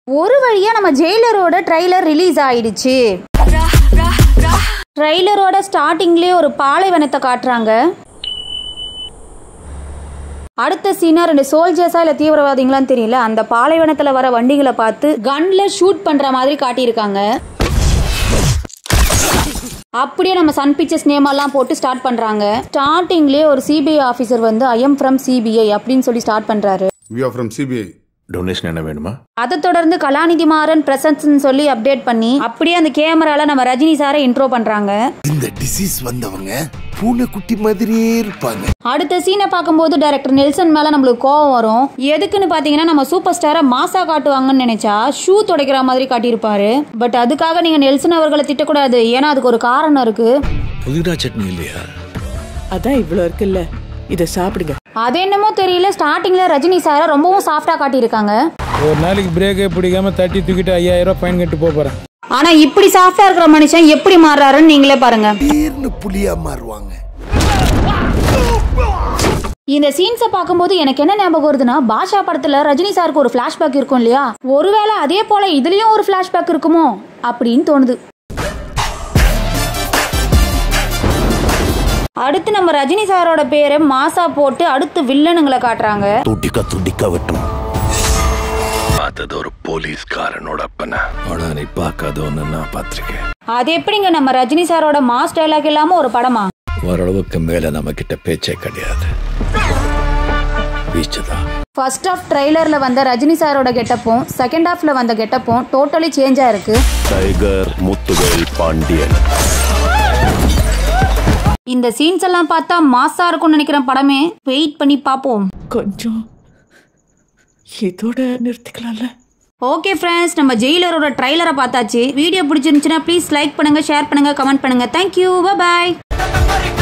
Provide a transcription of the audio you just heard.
ஒரு வழியா நம்ம ஜெயிலரோட ட்ரைலர் ரிலீஸ் ஆயிடுச்சு ட்ரைலரோட ஸ்டார்டிங்லேயே ஒரு பாலைவனத்தை காட்டுறாங்க அடுத்த சீனா ரெண்டு சோல்ஜர்ஸா இல்ல தீவிரவாதிகளான்னு தெரியல அந்த பாலைவனத்துல வர வண்டிகளை பார்த்து கன்ல ஷூட் பண்ற மாதிரி காட்டியிருக்காங்க அப்படியே நம்ம சன் பிக்சர்ஸ் நேம் எல்லாம் போட்டு ஸ்டார்ட் பண்றாங்க ஸ்டார்டிங்லேயே ஒரு சிபிஐ ஆபீசர் வந்து ஐ எம் ஃப்ரம் சிபிஐ அப்படின்னு சொல்லி ஸ்டார்ட் பண்றாரு we are from CBI donation என்ன வேணுமா அதை தொடர்ந்து கலாநிதி மாறன் பிரசன்ஸ்னு சொல்லி அப்டேட் பண்ணி அப்படியே அந்த கேமரால நம்ம ரஜினி சாரை இன்ட்ரோ பண்றாங்க இந்த டிசீஸ் வந்தவங்க பூனைக்குட்டி மாதிரியே இருப்பாங்க அடுத்த சீனை பார்க்கும்போது டைரக்டர் நெல்சன் மேல நம்மளுக்கு கோவம் வரும் எதுக்குன்னு பாத்தீங்கன்னா நம்ம சூப்பர் ஸ்டாரை மாசா காட்டுவாங்கன்னு நினைச்சா ஷூ துடைக்கிற மாதிரி காட்டியிருப்பாரு பட் அதுக்காக நீங்க நெல்சன் அவர்களை திட்டக்கூடாது ஏன்னா அதுக்கு ஒரு காரணம் இருக்கு புதினா சட்னி இல்லையா அதான் இவ்வளோ இருக்குல்ல இதை சாப்பிடுங்க அது என்னமோ தெரியல ஸ்டார்டிங்ல ரஜினி சாரை ரொம்பவும் சாஃப்டா காட்டியிருக்காங்க ஒரு நாளைக்கு பிரேக்கே பிடிக்காம தட்டி தூக்கிட்டு ஐயாயிரம் ரூபாய் ஃபைன் கட்டு போக போறேன் ஆனா இப்படி சாஃப்டா இருக்கிற மனுஷன் எப்படி மாறுறாருன்னு நீங்களே பாருங்க திடீர்னு புலியா மாறுவாங்க இந்த சீன்ஸை பார்க்கும்போது எனக்கு என்ன ஞாபகம் வருதுன்னா பாஷா படத்துல ரஜினி சாருக்கு ஒரு ஃபிளாஷ்பேக் இருக்கும் இல்லையா ஒருவேளை அதே போல இதுலயும் ஒரு ஃபிளாஷ்பேக் இருக்குமோ அப்படின்னு தோணுது அடுத்து நம்ம ரஜினி சாரோட பேரை மாசா போட்டு அடுத்து வில்லனுங்களை காட்டுறாங்க துடிக்க துடிக்க வெட்டும் பார்த்தது ஒரு போலீஸ்காரனோட அப்பனா ஆனா நீ பார்க்காத ஒன்று நான் பார்த்துருக்கேன் அது எப்படிங்க நம்ம ரஜினி சாரோட மாஸ் டைலாக் இல்லாம ஒரு படமா ஓரளவுக்கு மேல நம்ம கிட்ட பேச்சே கிடையாது வீச்சுதான் ஃபர்ஸ்ட் ஆஃப் ட்ரைலர்ல வந்த ரஜினி சாரோட கெட்டப்பும் செகண்ட் ஹாஃப்ல வந்த கெட்டப்பும் டோட்டலி சேஞ்சா இருக்கு டைகர் முத்துவேல் பாண்டியன் இந்த சீன்ஸ் எல்லாம் பார்த்தா மாசா இருக்கும்னு நினைக்கிறேன் படமே வெயிட் பண்ணி பார்ப்போம் கொஞ்சம் இதோட நிறுத்திக்கலாம்ல ஓகே ஃப்ரெண்ட்ஸ் நம்ம ஜெயிலரோட ட்ரைலரை பார்த்தாச்சு வீடியோ பிடிச்சிருந்துச்சுன்னா ப்ளீஸ் லைக் பண்ணுங்க ஷேர் பண்ணுங்க கமெண்ட் பண்ணுங்க தேங்க்யூ பாய்